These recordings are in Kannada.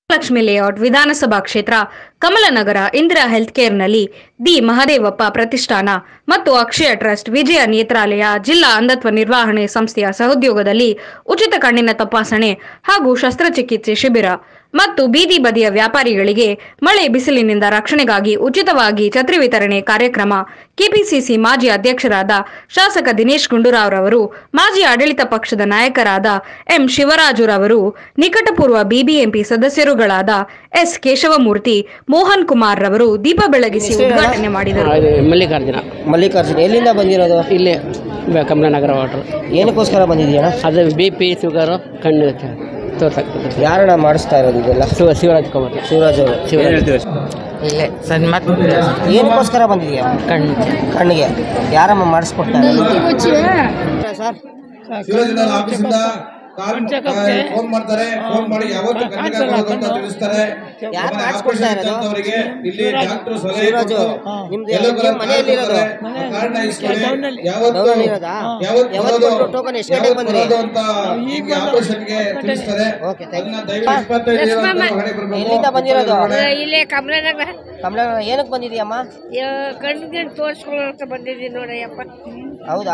ಲಕ್ಷ್ಮಿ ಲೇಔಟ್ ವಿಧಾನಸಭಾ ಕ್ಷೇತ್ರ ಕಮಲನಗರ ಇಂದಿರಾ ಹೆಲ್ತ್ ಕೇರ್ನಲ್ಲಿ ದಿ ಮಹದೇವಪ್ಪ ಪ್ರತಿಷ್ಠಾನ ಮತ್ತು ಅಕ್ಷಯ ಟ್ರಸ್ಟ್ ವಿಜಯ ನೇತ್ರಾಲಯ ಜಿಲ್ಲಾ ಅಂಧತ್ವ ನಿರ್ವಹಣೆ ಸಂಸ್ಥೆಯ ಸಹೋದ್ಯೋಗದಲ್ಲಿ ಉಚಿತ ಕಣ್ಣಿನ ತಪಾಸಣೆ ಹಾಗೂ ಶಸ್ತ್ರಚಿಕಿತ್ಸೆ ಶಿಬಿರ ಮತ್ತು ಬೀದಿ ಬದಿಯ ವ್ಯಾಪಾರಿಗಳಿಗೆ ಮಳೆ ಬಿಸಿಲಿನಿಂದ ರಕ್ಷಣೆಗಾಗಿ ಉಚಿತವಾಗಿ ಛತ್ರಿ ವಿತರಣೆ ಕಾರ್ಯಕ್ರಮ ಕೆಪಿಸಿಸಿ ಮಾಜಿ ಅಧ್ಯಕ್ಷರಾದ ಶಾಸಕ ದಿನೇಶ್ ಗುಂಡೂರಾವ್ರವರು ಮಾಜಿ ಆಡಳಿತ ಪಕ್ಷದ ನಾಯಕರಾದ ಎಂ ಶಿವರಾಜುರವರು ನಿಕಟಪೂರ್ವ ಬಿಬಿಎಂಪಿ ಸದಸ್ಯರುಗಳಾದ ಎಸ್ ಕೇಶವಮೂರ್ತಿ ಮೋಹನ್ ಕುಮಾರ್ ರವರು ದೀಪ ಬೆಳಗಿಸಿ ಉದ್ಘಾಟನೆ ಮಾಡಿದರು ಅದು ಮಲ್ಲಿಕಾರ್ಜುನ ಮಲ್ಲಿಕಾರ್ಜುನ ಎಲ್ಲಿಂದ ಬಂದಿರೋದು ಇಲ್ಲೇ ಬ- ಕಮಲನಗರ ವಾಟ್ರು ಏನಕ್ಕೋಸ್ಕರ ಬಂದಿದೆಯಣ್ಣ ಅದು ಬಿ ಪಿ ಶುಗರು ಕಣ್ಣು ತೋರ್ಸಾಕ್ತದೆ ಯಾರಣ್ಣ ಮಾಡಿಸ್ತಾ ಇರೋದು ಇದೆಲ್ಲ ಶಿವ ಶಿವರಾಜ್ ಕುಮಾರ್ ಶಿವರಾಜ್ ಅವರು ಶಿವರಾಜ್ ಇಲ್ಲೇ ಸನ್ಮಾತ್ ಏನಕ್ಕೋಸ್ಕರ ಬಂದಿದೆಯಾ ಕಣ್ಣು ಕಣ್ಣಿಗೆ ಯಾರಮ್ಮ ಮಾಡಿಸ್ಕೊಡ್ತಾ ಇರೋದು ಸರ್ ಶಿವರಾಜನಗರ ಆಫೀಸಿಂದ ಕಾಲ್ ಫೋನ್ ಮಾಡ್ತಾರೆ ಫೋನ್ ಮಾಡಿ ಯಾವತ್ತು ಕಣ್ಣಿಗೆ ಹಾಕೋದು ಅಂತ ತಿಳಿಸ್ತಾರೆ ಯಾರು ನಮ್ಮ ಮಾಡಿಸ್ಕೊಡ್ತಾ ಆಪರೇಷನ್ ಇರೋದು? ಇದ್ದಂಥವರಿಗೆ ಇಲ್ಲಿ ಡಾಕ್ಟರ್ ಸಲಹೆ ಶಿವರಾಜು, ಕೊಟ್ಟು ನಿಮ್ದು yellow colour ಮನೆಯಲ್ಲಿ card ಇರೋದು? ಕೊಡ್ತಾರೆ. ಆ ಕಾರ್ಡ್ನ ಇಸ್ಕೊಳ್ಳಿ. ಯಾವತ್ತು ಡೌನಲ್ಲಿ ಇರೋದಾ? ಯಾವತ್ತು ಯಾವತ್ತು ಬರೋದು, ಕೊಟ್ರು ಟೋಕನ್ ಎಷ್ಟು ಗಂಟೆಗೆ ಯಾವತ್ತು ಬಂದ್ರಿ? ಬರೋದು ಅಂತ ನಿಮ್ಗೆ ಆಪರೇಷನ್ಗೆ ತಿಳಿಸ್ತಾರೆ ಓಕೆ, thank you. ಅದನ್ನ ದಯವಿಟ್ಟು ಇಪ್ಪತ್ತೈದು ಇರುವಂತ ಹೊರಗೆ ಬರ್ಬೇಕು. ಎಲ್ಲಿಂದ ಬಂದಿರೋದು ಇಲ್ಲೇ ಕಮಲನಗರ ಕಮಲ ಏನಕ್ಕೆ ಬಂದಿದೆಯಮ್ಮ ಕಣ್ಣಿಗೆ ತೋರಿಸ್ಕೊಳ್ಳೋಕೆ ಬಂದಿದ್ದೀನಿ ನೋಡಯ್ಯಪ್ಪ ಹೌದಾ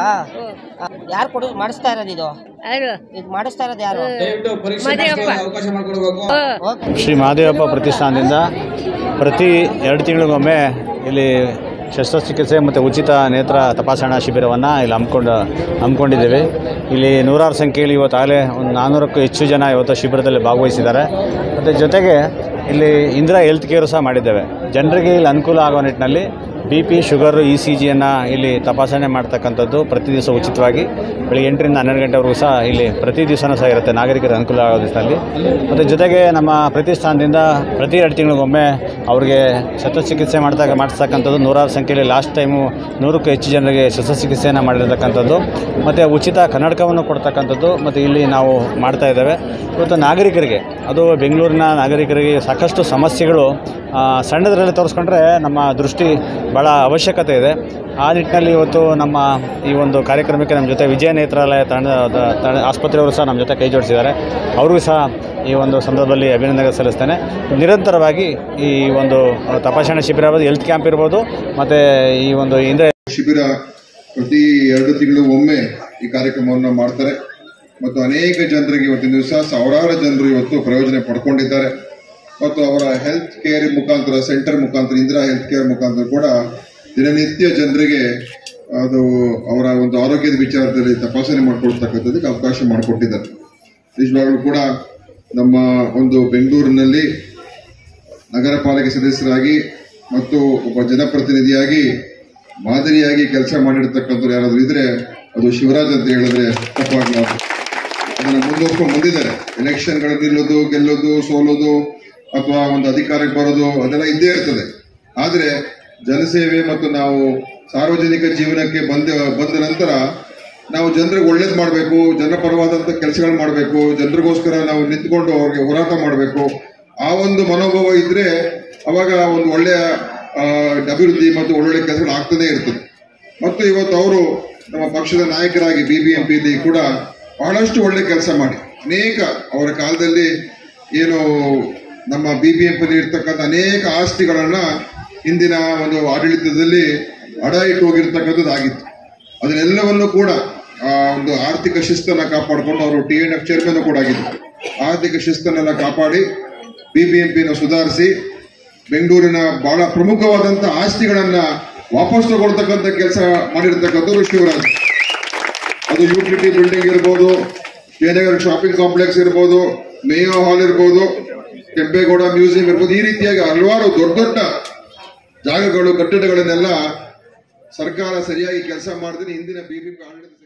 ಯಾರು ಕೊಡು ಮಾಡಿಸ್ತಾ ಇರೋದು ಇದು ಅದು ಇದು ಮಾಡಿಸ್ತಾ ಇರೋದು ಯಾರು ದಯವಿಟ್ಟು ಪರೀಕ್ಷೆ ಮದುವೆಯಪ್ಪ. ಮಾಡಿಸ್ಕೊಳ್ಳೋಕೆ ಅವಕಾಶ ಮಾಡಿಕೊಡ್ಬೇಕು ಓಕೆ ಶ್ರೀ ಮಹಾದೇವಪ್ಪ ಪ್ರತಿಷ್ಠಾನದಿಂದ ಪ್ರತಿ ಎರಡು ತಿಂಗಳಿಗೊಮ್ಮೆ ಇಲ್ಲಿ ಶಸ್ತ್ರಚಿಕಿತ್ಸೆ ಮತ್ತು ಉಚಿತ ನೇತ್ರ ತಪಾಸಣಾ ಶಿಬಿರವನ್ನು ಇಲ್ಲಿ ಹಮ್ಮಿಕೊಂಡು ಹಮ್ಮಿಕೊಂಡಿದ್ದೇವೆ ಇಲ್ಲಿ ನೂರಾರು ಸಂಖ್ಯೆಯಲ್ಲಿ ಇವತ್ತಾಗಲೇ ಒಂದು ನಾನ್ನೂರಕ್ಕೂ ಹೆಚ್ಚು ಜನ ಇವತ್ತು ಶಿಬಿರದಲ್ಲಿ ಭಾಗವಹಿಸಿದ್ದಾರೆ ಮತ್ತು ಜೊತೆಗೆ ಇಲ್ಲಿ ಇಂದಿರಾ ಹೆಲ್ತ್ ಕೇರು ಸಹ ಮಾಡಿದ್ದೇವೆ ಜನರಿಗೆ ಇಲ್ಲಿ ಅನುಕೂಲ ಆಗೋ ನಿಟ್ಟಿನಲ್ಲಿ B P sugar E C ಜಿಯನ್ನು ಇಲ್ಲಿ ತಪಾಸಣೆ ಮಾಡ್ತಕ್ಕಂಥದ್ದು ಪ್ರತಿ ದಿವಸ ಉಚಿತವಾಗಿ ಬೆಳಿಗ್ಗೆ ಎಂಟರಿಂದ ಹನ್ನೆರಡು ಗಂಟೆವರೆಗೂ ಸಹ ಇಲ್ಲಿ ಪ್ರತಿ ದಿವಸನೂ ಸಹ ಇರುತ್ತೆ ನಾಗರಿಕರಿಗೆ ಅನುಕೂಲ ಆಗೋ ನಿಟ್ಟಿನಲ್ಲಿ ಮತ್ತು ಜೊತೆಗೆ ನಮ್ಮ ಪ್ರತಿಷ್ಠಾನದಿಂದ ಪ್ರತಿ ಎರಡು ತಿಂಗಳಿಗೊಮ್ಮೆ ಅವ್ರಿಗೆ ಶಸ್ತ್ರಚಿಕಿತ್ಸೆ ಮಾಡ್ತಾ ಮಾಡಿಸ್ತಕ್ಕಂಥದ್ದು ನೂರಾರು ಸಂಖ್ಯೆಯಲ್ಲಿ ಲಾಸ್ಟ್ ಟೈಮು ನೂರಕ್ಕೂ ಹೆಚ್ಚು ಜನರಿಗೆ ಶಸ್ತ್ರಚಿಕಿತ್ಸೆಯನ್ನು ಮಾಡಿರ್ತಕ್ಕಂಥದ್ದು ಮತ್ತು ಉಚಿತ ಕನ್ನಡಕವನ್ನು ಕೊಡ್ತಕ್ಕಂಥದ್ದು ಮತ್ತು ಇಲ್ಲಿ ನಾವು ಮಾಡ್ತಾ ಇದ್ದೇವೆ ಇವತ್ತು ನಾಗರಿಕರಿಗೆ ಅದು ಬೆಂಗಳೂರಿನ ನಾಗರಿಕರಿಗೆ ಸಾಕಷ್ಟು ಸಮಸ್ಯೆಗಳು ಆ, ಸಣ್ಣದರಲ್ಲಿ ತೋರಿಸ್ಕೊಂಡ್ರೆ ನಮ್ಮ ದೃಷ್ಟಿ ಭಾಳ ಅವಶ್ಯಕತೆ ಇದೆ ಆ ನಿಟ್ಟಿನಲ್ಲಿ ಇವತ್ತು ನಮ್ಮ ಈ ಒಂದು ಕಾರ್ಯಕ್ರಮಕ್ಕೆ ನಮ್ಮ ಜೊತೆ ವಿಜಯ ನೇತ್ರಾಲಯ ತಂಡದ ತಂಡ ಆಸ್ಪತ್ರೆಯವರು ಸಹ ನಮ್ಮ ಜೊತೆ ಕೈ ಜೋಡಿಸಿದ್ದಾರೆ ಅವ್ರಿಗೂ ಸಹ ಈ ಒಂದು ಸಂದರ್ಭದಲ್ಲಿ ಅಭಿನಂದನೆ ಸಲ್ಲಿಸ್ತೇನೆ ನಿರಂತರವಾಗಿ ಈ ಒಂದು ತಪಾಸಣಾ ಶಿಬಿರ ಇರ್ಬೋದು ಹೆಲ್ತ್ ಕ್ಯಾಂಪ್ ಇರ್ಬೋದು ಮತ್ತು ಈ ಒಂದು ಇಂದ್ರ ಶಿಬಿರ ಪ್ರತಿ ಎರಡು ತಿಂಗಳು ಒಮ್ಮೆ ಈ ಕಾರ್ಯಕ್ರಮವನ್ನು ಮಾಡ್ತಾರೆ ಮತ್ತು ಅನೇಕ ಜನರಿಗೆ ಇವತ್ತಿನ ದಿವಸ ಸಾವಿರಾರು ಜನರು ಇವತ್ತು ಪ್ರಯೋಜನ ಪಡ್ಕೊಂಡಿದ್ದಾರೆ ಮತ್ತು ಅವರ ಹೆಲ್ತ್ ಕೇರ್ ಮುಖಾಂತರ ಸೆಂಟರ್ ಮುಖಾಂತರ ಇಂದಿರಾ ಹೆಲ್ತ್ ಕೇರ್ ಮುಖಾಂತರ ಕೂಡ ದಿನನಿತ್ಯ ಜನರಿಗೆ ಅದು ಅವರ ಒಂದು ಆರೋಗ್ಯದ ವಿಚಾರದಲ್ಲಿ ತಪಾಸಣೆ ಮಾಡಿಕೊಡ್ತಕ್ಕಂಥದ್ದಕ್ಕೆ ಅವಕಾಶ ಮಾಡಿಕೊಟ್ಟಿದ್ದಾರೆ ನಿಜವಾಗ್ಲೂ ಕೂಡ ನಮ್ಮ ಒಂದು ಬೆಂಗಳೂರಿನಲ್ಲಿ ನಗರ ಪಾಲಿಕೆ ಸದಸ್ಯರಾಗಿ ಮತ್ತು ಒಬ್ಬ ಜನಪ್ರತಿನಿಧಿಯಾಗಿ ಮಾದರಿಯಾಗಿ ಕೆಲಸ ಮಾಡಿರ್ತಕ್ಕಂಥವ್ರು ಯಾರಾದ್ರೂ ಇದ್ರೆ ಅದು ಶಿವರಾಜ್ ಅಂತ ಹೇಳಿದ್ರೆ ತಪ್ಪಾಗಲಾರದು ಅದನ್ನ ಮುಂದುವರ್ಸ್ಕೊಂಡು ಬಂದಿದ್ದಾರೆ ಎಲೆಕ್ಷನ್ಗಳು ನಿಲ್ಲೋದು ಗೆಲ್ಲೋದು ಸೋಲೋದು ಅಥವಾ ಒಂದು ಅಧಿಕಾರಕ್ಕೆ ಬರೋದು ಅದೆಲ್ಲ ಇದ್ದೇ ಇರ್ತದೆ ಆದ್ರೆ ಜನಸೇವೆ ಮತ್ತು ನಾವು ಸಾರ್ವಜನಿಕ ಜೀವನಕ್ಕೆ ಬಂದ ಬಂದ ನಂತರ ನಾವು ಜನರಿಗೆ ಒಳ್ಳೇದು ಮಾಡಬೇಕು ಜನರ ಪರವಾದಂಥ ಕೆಲಸಗಳು ಮಾಡಬೇಕು ಜನರಿಗೋಸ್ಕರ ನಾವು ನಿಂತ್ಕೊಂಡು ಅವ್ರಿಗೆ ಹೋರಾಟ ಮಾಡಬೇಕು ಆ ಒಂದು ಮನೋಭಾವ ಇದ್ರೆ ಅವಾಗ ಒಂದು ಒಳ್ಳೆಯ ಆ, ಅಭಿವೃದ್ಧಿ ಮತ್ತು ಒಳ್ಳೊಳ್ಳೆ ಕೆಲಸಗಳು ಆಗ್ತದೇ ಇರ್ತದೆ ಮತ್ತು ಇವತ್ತು ಅವರು ನಮ್ಮ ಪಕ್ಷದ ನಾಯಕರಾಗಿ ಬಿಬಿಎಂಪಿಲಿ ಕೂಡ ಬಹಳಷ್ಟು ಒಳ್ಳೆ ಕೆಲಸ ಮಾಡಿ ಅನೇಕ ಅವರ ಕಾಲದಲ್ಲಿ ಏನು ನಮ್ಮ ಬಿಬಿಎಂಪಿಲಿ ಇರ್ತಕ್ಕಂಥ ಅನೇಕ ಆಸ್ತಿಗಳನ್ನ ಹಿಂದಿನ ಒಂದು ಆಡಳಿತದಲ್ಲಿ ಅಡ ಇಟ್ಟು ಹೋಗಿರ್ತಕ್ಕಂಥದ್ದು ಆಗಿತ್ತು ಅದನ್ನೆಲ್ಲವನ್ನು ಕೂಡ ಆ ಒಂದು ಆರ್ಥಿಕ ಶಿಸ್ತನ್ನ ಕಾಪಾಡಿಕೊಂಡು ಅವರು ಟಿ ಎನ್ ಎಫ್ ಚೇರ್ಮನ್ ಕೂಡ ಆಗಿದ್ರು ಆರ್ಥಿಕ ಶಿಸ್ತನ್ನೆಲ್ಲ ಕಾಪಾಡಿ ಬಿಬಿಎಂಪಿನ ಸುಧಾರಿಸಿ ಬೆಂಗಳೂರಿನ ಬಹಳ ಪ್ರಮುಖವಾದಂತ ಆಸ್ತಿಗಳನ್ನ ವಾಪಸ್ ತಗೊಳ್ತಕ್ಕಂಥ ಕೆಲಸ ಮಾಡಿರ್ತಕ್ಕಂಥದ್ದು ಶಿವರಾಜ್ ಅದು ಯುಟಿಲಿಟಿ ಬಿಲ್ಡಿಂಗ್ ಇರ್ಬೋದು ಜಯನಗರ ಶಾಪಿಂಗ್ ಕಾಂಪ್ಲೆಕ್ಸ್ ಇರ್ಬೋದು ಮೇಯೋ ಹಾಲ್ ಇರ್ಬೋದು ಕೆಂಪೇಗೌಡ ಮ್ಯೂಸಿಯಂ ಇರ್ಬೋದು ಈ ರೀತಿಯಾಗಿ ಹಲವಾರು ದೊಡ್ಡ ದೊಡ್ಡ ಜಾಗಗಳು ಕಟ್ಟಡಗಳನ್ನೆಲ್ಲ ಸರ್ಕಾರ ಸರಿಯಾಗಿ ಕೆಲಸ ಮಾಡಿದ್ರೆ ಹಿಂದಿನ ಬಿಬಿಎಂಪಿ ಆಡಳಿತ